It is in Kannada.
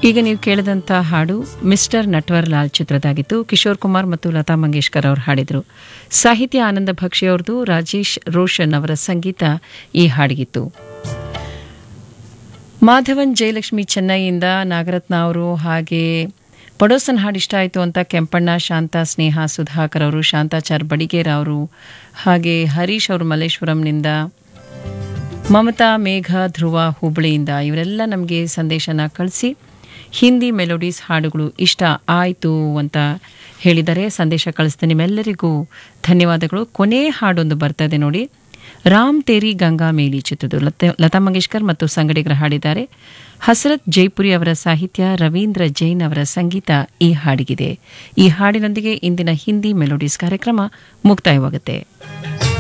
ಈಗ ನೀವು ಕೇಳಿದಂಥ ಹಾಡು ಮಿಸ್ಟರ್ ನಟ್ವರ್ ಲಾಲ್ ಚಿತ್ರದಾಗಿತ್ತು ಕಿಶೋರ್ ಕುಮಾರ್ ಮತ್ತು ಲತಾ ಮಂಗೇಶ್ಕರ್ ಅವರು ಹಾಡಿದರು ಸಾಹಿತ್ಯ ಆನಂದ ಭಕ್ಷಿ ಅವ್ರದ್ದು ರಾಜೇಶ್ ರೋಷನ್ ಅವರ ಸಂಗೀತ ಈ ಹಾಡಿಗಿತ್ತು ಮಾಧವನ್ ಜಯಲಕ್ಷ್ಮಿ ಚೆನ್ನೈಯಿಂದ ನಾಗರತ್ನ ಅವರು ಹಾಗೆ ಪಡೋಸನ್ ಹಾಡು ಇಷ್ಟ ಆಯಿತು ಅಂತ ಕೆಂಪಣ್ಣ ಶಾಂತ ಸ್ನೇಹ ಸುಧಾಕರ್ ಅವರು ಶಾಂತಾಚಾರ್ ಬಡಿಗೇರ ಅವರು ಹಾಗೆ ಹರೀಶ್ ಅವರು ಮಲ್ಲೇಶ್ವರಂನಿಂದ ಮಮತಾ ಮೇಘ ಧ್ರುವ ಹುಬ್ಬಳ್ಳಿಯಿಂದ ಇವರೆಲ್ಲ ನಮಗೆ ಸಂದೇಶನ ಕಳಿಸಿ ಹಿಂದಿ ಮೆಲೋಡೀಸ್ ಹಾಡುಗಳು ಇಷ್ಟ ಆಯಿತು ಅಂತ ಹೇಳಿದರೆ ಸಂದೇಶ ಕಳಿಸ್ತೀನಿ ನಿಮ್ಮೆಲ್ಲರಿಗೂ ಧನ್ಯವಾದಗಳು ಕೊನೆ ಹಾಡೊಂದು ಬರ್ತದೆ ನೋಡಿ ರಾಮ್ ತೇರಿ ಗಂಗಾ ಮೇಲಿ ಚಿತ್ರದ ಲತಾ- ಲತಾ ಮಂಗೇಶ್ಕರ್ ಮತ್ತು ಸಂಗಡಿಗರ ಹಾಡಿದ್ದಾರೆ ಹಸರತ್ ಜೈಪುರಿ ಅವರ ಸಾಹಿತ್ಯ ರವೀಂದ್ರ ಜೈನ್ ಅವರ ಸಂಗೀತ ಈ ಹಾಡಿಗಿದೆ ಈ ಹಾಡಿನೊಂದಿಗೆ ಇಂದಿನ ಹಿಂದಿ ಮೆಲೋಡೀಸ್ ಕಾರ್ಯಕ್ರಮ ಮುಕ್ತಾಯವಾಗುತ್ತೆ